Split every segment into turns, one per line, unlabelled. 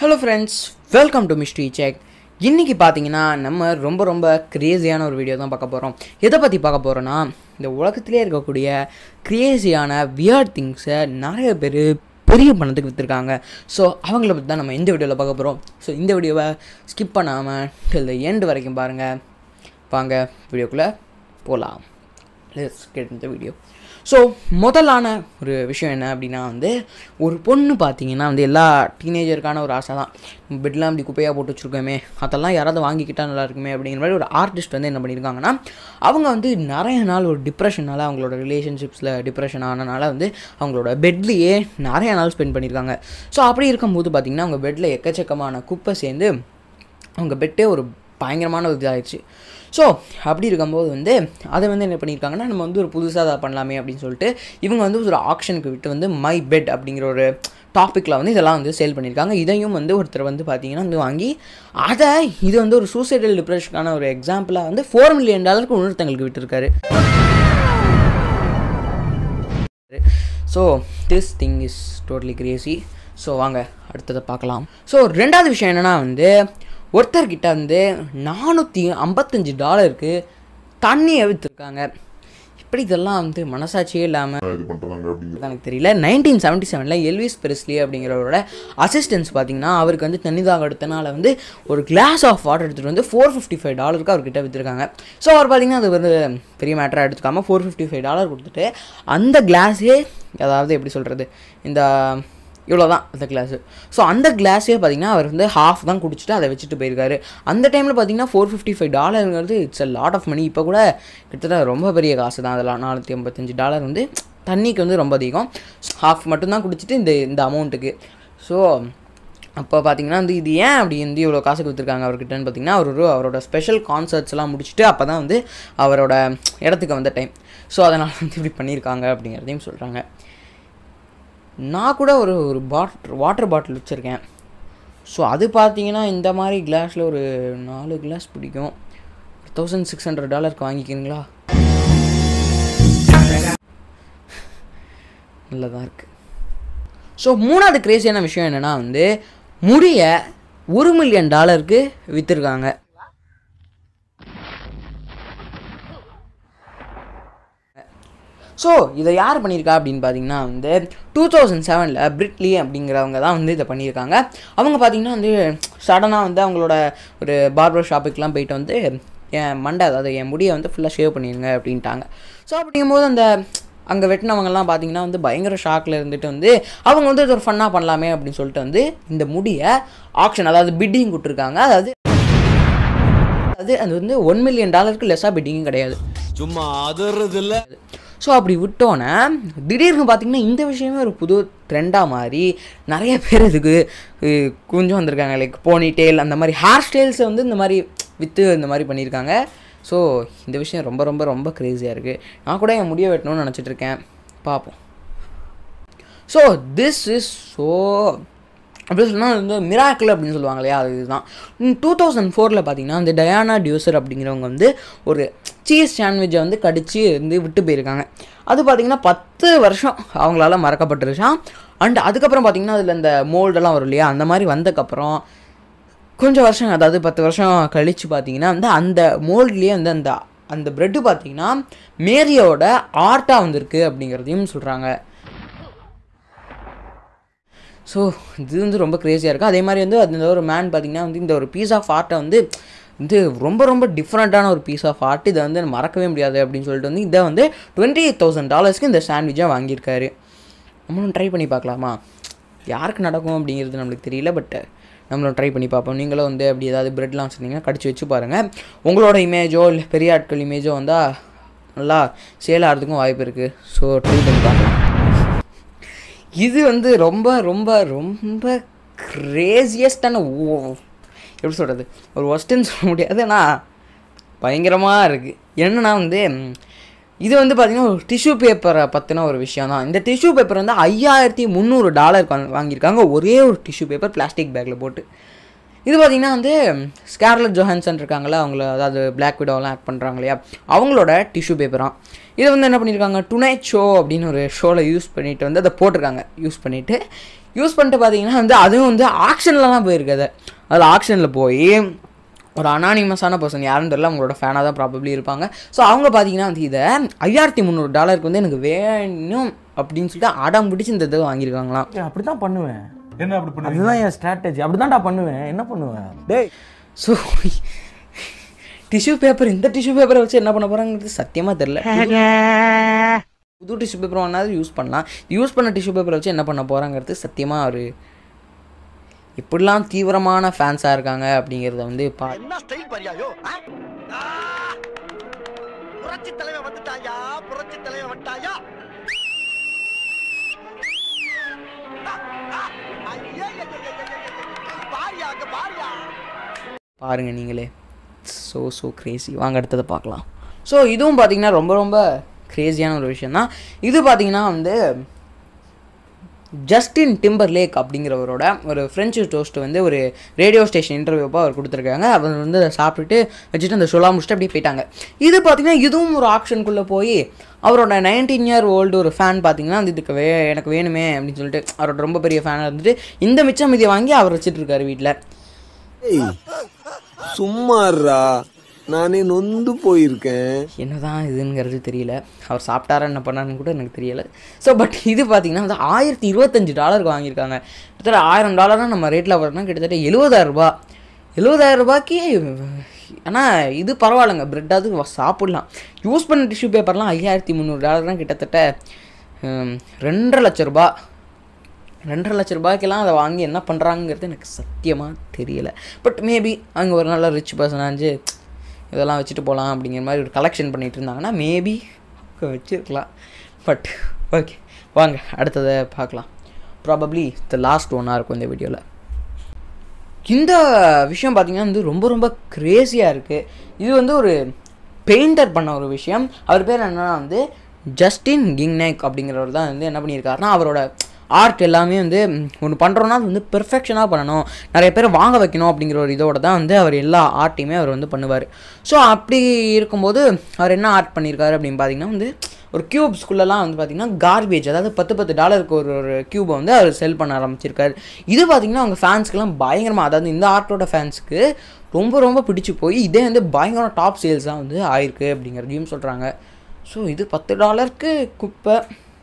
hello friends welcome to mystery check இன்றைக்கி பார்த்தீங்கன்னா நம்ம ரொம்ப ரொம்ப க்ரேஸியான ஒரு வீடியோ தான் பார்க்க போகிறோம் எதை பற்றி பார்க்க போகிறோன்னா இந்த உலகத்திலே இருக்கக்கூடிய க்ரேஸியான வியர்ட் திங்ஸை நிறைய பேர் பெரிய பணத்துக்கு விற்றுருக்காங்க ஸோ அவங்கள பற்றி தான் நம்ம இந்த வீடியோவில் பார்க்க போகிறோம் ஸோ இந்த வீடியோவை ஸ்கிப் பண்ணாமல் till the எண்டு வரைக்கும் பாருங்கள் வாங்க வீடியோக்குள்ளே போகலாம் லெட்ஸ் கெட் இந்த வீடியோ ஸோ முதலான ஒரு விஷயம் என்ன அப்படின்னா வந்து ஒரு பொண்ணு பார்த்தீங்கன்னா வந்து எல்லா டீனேஜருக்கான ஒரு ஆசை தான் பெட்லாம் அப்படி குப்பையாக போட்டு வச்சுருக்கோமே அதெல்லாம் யாராவது வாங்கிக்கிட்டால் நல்லா இருக்குமே அப்படிங்கிற மாதிரி ஒரு ஆர்டிஸ்ட் வந்து என்ன பண்ணியிருக்காங்கன்னா அவங்க வந்து நிறைய நாள் ஒரு டிப்ரெஷனால் அவங்களோட ரிலேஷன்ஷிப்ஸில் டிப்ரெஷன் ஆனனால வந்து அவங்களோட பெட்லேயே நிறைய நாள் ஸ்பெண்ட் பண்ணியிருக்காங்க ஸோ அப்படி இருக்கும்போது பார்த்திங்கன்னா அவங்க பெட்டில் எக்கச்சக்கமான குப்பை சேர்ந்து அவங்க பெட்டே ஒரு பயங்கரமான ஒரு இதாகிடுச்சு ஸோ அப்படி இருக்கும்போது வந்து அதை வந்து என்ன பண்ணியிருக்காங்கன்னா நம்ம வந்து ஒரு புதுசாக அதை பண்ணலாமே அப்படின்னு சொல்லிட்டு இவங்க வந்து ஒரு ஆப்ஷனுக்கு விட்டு வந்து மை பெட் அப்படிங்கிற ஒரு டாப்பிக்கில் வந்து இதெல்லாம் வந்து சேல் பண்ணியிருக்காங்க இதையும் வந்து ஒருத்தர் வந்து பார்த்தீங்கன்னா வந்து வாங்கி அதை இது வந்து ஒரு சூசைடல் டிப்ரெஷனுக்கான ஒரு எக்ஸாம்பிளாக வந்து ஃபோர் மில்லியன் டாலருக்கு இன்னொருத்தங்களுக்கு விட்டுருக்காரு so this thing is totally crazy so வாங்க அடுத்ததை பார்க்கலாம் ஸோ ரெண்டாவது விஷயம் என்னென்னா வந்து ஒருத்தர்கிட்ட வந்து நானூற்றி ஐம்பத்தஞ்சு டாலருக்கு தண்ணியை விற்றுருக்காங்க இப்படி இதெல்லாம் வந்து மனசாட்சியே இல்லாமல்
இது பண்ணுறாங்க அப்படிங்கிறது
எனக்கு தெரியல நைன்டீன் செவன்ட்டி செவனில் எல்விஸ் பெரிஸ்லி அப்படிங்கிறவரோட அசிஸ்டன்ஸ் பார்த்தீங்கன்னா அவருக்கு வந்து தண்ணி தாக எடுத்தனால வந்து ஒரு கிளாஸ் ஆஃப் வாட்டர் எடுத்துகிட்டு வந்து ஃபோர் ஃபிஃப்டி ஃபைவ் டாலருக்கு அவர்கிட்ட விற்றுருக்காங்க ஸோ அவர் பார்த்தீங்கன்னா அது வந்து பெரிய மேட்டராக எடுத்துக்காம ஃபோர் ஃபிஃப்டி ஃபைவ் டாலர் கொடுத்துட்டு அந்த கிளாஸே அதாவது எப்படி சொல்கிறது இந்த இவ்வளோ தான் அந்த கிளாஸு ஸோ அந்த கிளாஸே பார்த்தீங்கன்னா அவர் வந்து ஹாஃப் தான் குடிச்சிட்டு அதை வச்சுட்டு போயிருக்காரு அந்த டைமில் பார்த்தீங்கன்னா ஃபோர் ஃபிஃப்டி ஃபைவ் டாலருங்கிறது it's a lot of money இப்போ கூட கிட்டத்தட்ட ரொம்ப பெரிய காசு தான் அதெல்லாம் நானூற்றி ஐம்பத்தஞ்சு டாலர் வந்து தண்ணிக்கு வந்து ரொம்ப அதிகம் ஹாஃப் மட்டும்தான் குடிச்சிட்டு இந்த இந்த அமௌண்ட்டுக்கு ஸோ அப்போ பார்த்தீங்கன்னா வந்து இது ஏன் அப்படி வந்து இவ்வளோ காசுக்கு விற்றுருக்காங்க அவர்கிட்டன்னு பார்த்தீங்கன்னா அவர் ஒரு அவரோட ஸ்பெஷல் கான்சர்ட்ஸ்லாம் முடிச்சுட்டு அப்போ தான் வந்து அவரோட இடத்துக்கு வந்த டைம் ஸோ அதனால் வந்து இப்படி பண்ணியிருக்காங்க அப்படிங்கிறதையும் சொல்கிறாங்க நான் கூட ஒரு ஒரு பாட் வாட்டர் பாட்டில் வச்சுருக்கேன் ஸோ அது பார்த்தீங்கன்னா இந்த மாதிரி கிளாஸில் ஒரு நாலு கிளாஸ் பிடிக்கும் தௌசண்ட் சிக்ஸ் ஹண்ட்ரட் டாலருக்கு வாங்கிக்கிறீங்களா நல்லதாக இருக்குது ஸோ மூணாவது கிரேசியான விஷயம் என்னென்னா வந்து முடிய ஒரு மில்லியன் டாலருக்கு விற்றுருக்காங்க ஸோ இதை யார் பண்ணியிருக்கா அப்படின்னு பார்த்தீங்கன்னா வந்து டூ தௌசண்ட் செவனில் பிரிட்லி அப்படிங்கிறவங்க தான் வந்து இதை பண்ணியிருக்காங்க அவங்க பார்த்தீங்கன்னா வந்து சடனாக வந்து அவங்களோட ஒரு பார்பர் ஷாப்புக்கெலாம் போயிட்டு வந்து என் மண்டை அதாவது என் முடியை வந்து ஃபுல்லாக ஷேவ் பண்ணிடுங்க அப்படின்ட்டாங்க ஸோ அப்படிங்கும்போது அந்த அங்கே வெட்டினவங்கலாம் பார்த்தீங்கன்னா வந்து பயங்கர ஷாக்கில் இருந்துட்டு வந்து அவங்க வந்து இது ஒரு ஃபன்னாக பண்ணலாமே அப்படின்னு சொல்லிட்டு வந்து இந்த முடியை ஆக்ஷன் அதாவது பிட்டிங் கொடுத்துருக்காங்க அதாவது அது அது வந்து ஒன் மில்லியன் டாலருக்கு லெஸ்ஸாக பிட்டிங்கும் கிடையாது
சும்மா அதறது இல்ல
ஸோ அப்படி விட்டோன்னே திடீர்னு பார்த்தீங்கன்னா இந்த விஷயமே ஒரு புது ட்ரெண்டாக மாறி நிறைய பேர் இதுக்கு அஹ், கொஞ்சம் வந்திருக்காங்க லைக் போனி டெயில் அந்த மாதிரி ஹேர் ஸ்டைல்ஸை வந்து இந்த மாதிரி விற்று இந்த மாதிரி பண்ணியிருக்காங்க ஸோ இந்த விஷயம் ரொம்ப ரொம்ப ரொம்ப க்ரேஸியாக இருக்குது நான் கூட என் முடிய வெட்டணும்னு நினச்சிட்டு இருக்கேன் பார்ப்போம் ஸோ திஸ் இஸ் ஸோ அப்படி சொன்னால் வந்து மிராக்கிள் அப்படின்னு சொல்லுவாங்க இல்லையா அது இதுதான் டூ தௌசண்ட் ஃபோரில் பார்த்தீங்கன்னா இந்த டயானா டியூசர் அப்படிங்கிறவங்க வந்து ஒரு சீஸ் சாண்ட்விட்சை வந்து கடிச்சு வந்து விட்டு போயிருக்காங்க அது பார்த்தீங்கன்னா பத்து வருஷம் அவங்களால மறக்கப்பட்டுருச்சான் அண்ட் அதுக்கப்புறம் பார்த்தீங்கன்னா அதில் இந்த மோல்டெல்லாம் வரும் இல்லையா அந்த மாதிரி வந்தக்கப்புறம் கொஞ்சம் வருஷம் அதாவது பத்து வருஷம் கழித்து பார்த்தீங்கன்னா வந்து அந்த மோல்ட்லேயே வந்து அந்த அந்த ப்ரெட்டு பார்த்தீங்கன்னா மேரியோட ஆர்ட்டாக வந்திருக்கு அப்படிங்கிறதையும் சொல்கிறாங்க ஸோ இது வந்து ரொம்ப க்ரேஸியாக இருக்குது அதே மாதிரி வந்து அந்த ஒரு மேன் பார்த்தீங்கன்னா வந்து இந்த ஒரு பீஸ் ஆஃப் ஆர்ட்டை வந்து வந்து ரொம்ப ரொம்ப டிஃப்ரெண்ட்டான ஒரு பீஸ் ஆஃப் ஆர்ட் இதை வந்து மறக்கவே முடியாது அப்படின்னு சொல்லிட்டு வந்து இதை வந்து டுவெண்ட்டி எயிட் தௌசண்ட் டாலர்ஸ்க்கு இந்த சாண்ட்விட்சாக வாங்கியிருக்காரு நம்மளும் ட்ரை பண்ணி பார்க்கலாமா யாருக்கு நடக்கும் அப்படிங்கிறது நம்மளுக்கு தெரியல பட் நம்மளும் ட்ரை பண்ணி பார்ப்போம் நீங்களும் வந்து அப்படி ஏதாவது ப்ரெட்லாம் வச்சுருந்தீங்கன்னா கடிச்சு வச்சு பாருங்கள் உங்களோட இமேஜோ இல்லை பெரிய ஆட்கள் இமேஜோ வந்தால் நல்லா சேல் ஆகிறதுக்கும் வாய்ப்பு இருக்குது ஸோ ட்ரை பண்ணி பார்க்கலாம் இது வந்து ரொம்ப ரொம்ப ரொம்ப கிரேசியஸ்டான எப்படி சொல்கிறது ஒரு ஒஸ்ட்டுன்னு சொல்ல முடியாது ஆனால் பயங்கரமாக இருக்குது என்னன்னா வந்து ம், இது வந்து பார்த்திங்கன்னா ஒரு டிஷ்யூ பேப்பரை பற்றின ஒரு விஷயம் தான் இந்த டிஷ்யூ பேப்பர் வந்து ஐயாயிரத்தி முந்நூறு டாலருக்கு வாங்கியிருக்காங்க ஒரே ஒரு டிஷ்யூ பேப்பர் பிளாஸ்டிக் பேக்கில் போட்டு இது பார்த்திங்கன்னா வந்து ஸ்கார்லட் ஜோஹான்சன் இருக்காங்களா அவங்கள அதாவது பிளாக் விடோலாம் ஆக்ட் பண்ணுறாங்க இல்லையா அவங்களோட டிஷ்யூ பேப்பராம் இதை வந்து என்ன பண்ணியிருக்காங்க டுனைட் ஷோ அப்படின்னு ஒரு ஷோவில் யூஸ் பண்ணிட்டு வந்து அதை போட்டிருக்காங்க யூஸ் பண்ணிவிட்டு யூஸ் பண்ணிட்டு பார்த்தீங்கன்னா வந்து அதுவும் வந்து ஆக்ஷன்லலாம் போயிருக்கு அது அதில் ஆக்ஷனில் போய் ஒரு அனானிமஸான பர்சன் யாருன்னு தெரியல அவங்களோட ஃபேனாக தான் ப்ராபப்ளி இருப்பாங்க ஸோ அவங்க பார்த்தீங்கன்னா வந்து இதை ஐயாயிரத்தி முந்நூறு டாலருக்கு வந்து எனக்கு வேணும் அப்படின்னு சொல்லிட்டு அடம் பிடிச்சி இந்த இதை வாங்கியிருக்காங்களாம்
அப்படி தான் பண்ணுவேன்
என்ன அப்படி பண்ணுவீங்க
அதுதான் என் ஸ்ட்ராட்டஜி அப்படிதான்டா பண்ணுவேன் என்ன பண்ணுவேன் டேய்
ஸோ டிஷ்யூ பேப்பர் இந்த டிஷ்யூ பேப்பரை வச்சு என்ன பண்ண போகிறாங்கிறது சத்தியமாக தெரில புது டிஷ்யூ பேப்பர் வேணாலும் யூஸ் பண்ணலாம் யூஸ் பண்ண டிஷ்யூ பேப்பரை வச்சு என்ன பண்ண போகிறாங்கிறது சத்தியமாக ஒரு எப்படிலாம் தீவிரமான ஃபேன்ஸாக இருக்காங்க அப்படிங்கிறத வந்து பா
என்ன ஸ்டைல் பரியாயோ புரட்சி தலைவன் வந்துட்டாயா புரட்சி தலைவன் வந்துட்டாயா பாரியா அங்க பாரியா
பாருங்க நீங்களே ஸோ ஸோ கிரேசி வாங்க அடுத்ததை பார்க்கலாம் ஸோ இதுவும் பார்த்தீங்கன்னா ரொம்ப ரொம்ப கிரேசியான ஒரு விஷயம் தான் இது பார்த்தீங்கன்னா வந்து ஜஸ்டின் டிம்பர் லேக் அப்படிங்கிறவரோட ஒரு ஃப்ரெஞ்சு டோஸ்ட் வந்து ஒரு ரேடியோ ஸ்டேஷன் இன்டர்வியூப்போ அவர் கொடுத்துருக்காங்க அவர் வந்து அதை சாப்பிட்டுட்டு வச்சுட்டு அந்த ஷோலாம் முடிச்சுட்டு அப்படியே போயிட்டாங்க இது பார்த்தீங்கன்னா இதுவும் ஒரு ஆப்ஷனுக்குள்ளே போய் அவரோட நைன்டீன் இயர் ஓல்டு ஒரு ஃபேன் பார்த்தீங்கன்னா வந்து இதுக்கு வே எனக்கு வேணுமே அப்படின்னு சொல்லிட்டு அவரோட ரொம்ப பெரிய ஃபேனாக இருந்துட்டு இந்த மிச்சம் மீதியை வாங்கி அவர் வச்சுட்டு இருக்காரு வீட்டில்
சும்மாறா நானே நொந்து போயிருக்கேன்
என்னதான் இதுங்கிறது தெரியல அவர் சாப்பிட்டாரா என்ன பண்ணாருன்னு கூட எனக்கு தெரியல ஸோ பட் இது பார்த்தீங்கன்னா வந்து ஆயிரத்தி இருபத்தஞ்சு டாலருக்கு வாங்கியிருக்காங்க கிட்டத்தட்ட ஆயிரம் டாலர்னா நம்ம ரேட்டில் வரணும்னா கிட்டத்தட்ட எழுபதாயிரம் ரூபாய் எழுபதாயிரம் ரூபாய்க்கு ஆனால் இது பரவாயில்லைங்க பிரெட்டாவது சாப்பிட்லாம் யூஸ் பண்ண டிஷ்யூ பேப்பர்லாம் ஐயாயிரத்தி முந்நூறு டாலர்லாம் கிட்டத்தட்ட ஹம், ரெண்டரை லட்ச ரூபாய் ரெண்டரை லட்ச ரூபாய்க்கெல்லாம் அதை வாங்கி என்ன பண்ணுறாங்கிறது எனக்கு சத்தியமாக தெரியல பட் மேபி அங்கே ஒரு நல்ல ரிச் பர்சனாச்சு இதெல்லாம் வச்சுட்டு போகலாம் அப்படிங்கிற மாதிரி ஒரு கலெக்ஷன் பண்ணிட்டு இருந்தாங்கன்னா மேபி வச்சுருக்கலாம் பட் ஓகே வாங்க அடுத்ததை பார்க்கலாம் ப்ராபப்ளி த லாஸ்ட் ஒன்னாக இருக்கும் இந்த வீடியோவில் இந்த விஷயம் பார்த்தீங்கன்னா வந்து ரொம்ப ரொம்ப க்ரேஸியாக இருக்குது இது வந்து ஒரு பெயிண்டர் பண்ண ஒரு விஷயம் அவர் பேர் என்னன்னா வந்து ஜஸ்டின் கிங்னேக் அப்படிங்கிறவர் தான் வந்து என்ன பண்ணியிருக்காருன்னா அவரோட ஆர்ட் எல்லாமே வந்து ஒன்று பண்ணுறோன்னா அது வந்து பெர்ஃபெக்ஷனாக பண்ணணும் நிறைய பேர் வாங்க வைக்கணும் அப்படிங்கிற ஒரு இதோட தான் வந்து அவர் எல்லா ஆர்ட்டையுமே அவர் வந்து பண்ணுவார் ஸோ அப்படி இருக்கும்போது அவர் என்ன ஆர்ட் பண்ணியிருக்காரு அப்படின்னு பார்த்தீங்கன்னா வந்து ஒரு க்யூப்ஸ்குள்ளெல்லாம் வந்து பார்த்தீங்கன்னா கார்பேஜ் அதாவது பத்து பத்து டாலருக்கு ஒரு ஒரு க்யூபை வந்து அவர் செல் பண்ண ஆரம்பிச்சிருக்காரு இது பார்த்தீங்கன்னா அவங்க ஃபேன்ஸ்க்குலாம் பயங்கரமாக அதாவது இந்த ஆர்ட்டோட ஃபேன்ஸ்க்கு ரொம்ப ரொம்ப பிடிச்சி போய் இதே வந்து பயங்கர டாப் சேல்ஸாக வந்து ஆயிருக்கு அப்படிங்கிறதையும் சொல்கிறாங்க ஸோ இது பத்து டாலருக்கு குப்பை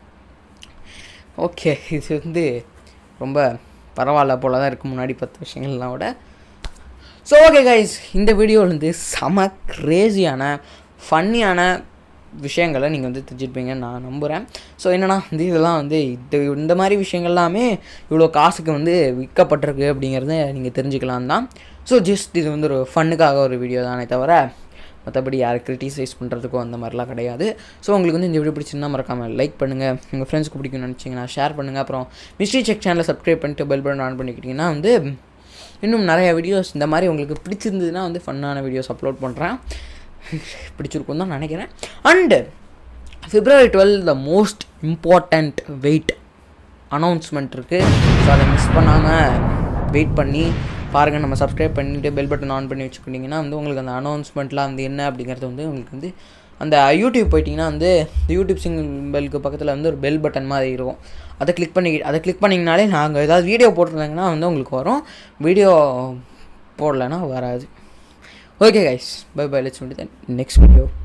ஓகே இது வந்து ரொம்ப பரவாயில்ல போல தான் இருக்குது முன்னாடி பத்து விஷயங்கள்லாம் விட ஸோ ஓகே கைஸ் இந்த வீடியோவில் வந்து செம க்ரேஸியான ஃபன்னியான விஷயங்களை நீங்கள் வந்து தெரிஞ்சிருப்பீங்கன்னு நான் நம்புகிறேன் ஸோ என்னென்னா வந்து இதெல்லாம் வந்து இது இந்த மாதிரி விஷயங்கள்லாமே இவ்வளோ காசுக்கு வந்து விற்கப்பட்டிருக்கு அப்படிங்கிறத நீங்கள் தெரிஞ்சுக்கலாம் தான் ஸோ ஜஸ்ட் இது வந்து ஒரு ஃபன்னுக்காக ஒரு வீடியோ தானே தவிர மற்றபடி யாரை கிரிட்டிசைஸ் பண்ணுறதுக்கோ அந்த மாதிரிலாம் கிடையாது ஸோ உங்களுக்கு வந்து இந்த வீடியோ பிடிச்சிருந்தா மறக்காமல் லைக் பண்ணுங்கள் உங்கள் ஃப்ரெண்ட்ஸ்க்கு பிடிக்கும்னு நினச்சிங்கன்னா ஷேர் பண்ணுங்கள் அப்புறம் மிஸ்ட்ரி செக் சேனலை சப்ஸ்கிரைப் பண்ணிட்டு பெல் பட்டன் ஆன் பண்ணிக்கிட்டிங்கன்னா வந்து இன்னும் நிறைய வீடியோஸ் இந்த மாதிரி உங்களுக்கு பிடிச்சிருந்ததுன்னா வந்து ஃபன்னான வீடியோஸ் அப்லோட் பண்ணுறேன் பிடிச்சிருக்கும் தான் நினைக்கிறேன் and February twelve the most important wait announcement இருக்குது ஸோ அதை மிஸ் பண்ணாமல் வெயிட் பண்ணி பாருங்கள் நம்ம சப்ஸ்கிரைப் பண்ணிவிட்டு பெல் பட்டன் ஆன் பண்ணி வச்சுக்கிட்டிங்கன்னா வந்து உங்களுக்கு அந்த அனௌன்ஸ்மெண்ட்லாம் வந்து என்ன அப்படிங்கிறது வந்து உங்களுக்கு வந்து அந்த யூடியூப் போயிட்டிங்கன்னா வந்து இந்த யூடியூப் சிங்கிள்க்கு பக்கத்தில் வந்து ஒரு பெல் பட்டன் மாதிரி இருக்கும் அதை கிளிக் பண்ணி அதை கிளிக் பண்ணிங்கனாலே நாங்கள் ஏதாவது வீடியோ போட்டிருந்தாங்கன்னா வந்து உங்களுக்கு வரும் வீடியோ போடலைன்னா வராது okay guys bye bye let's meet next video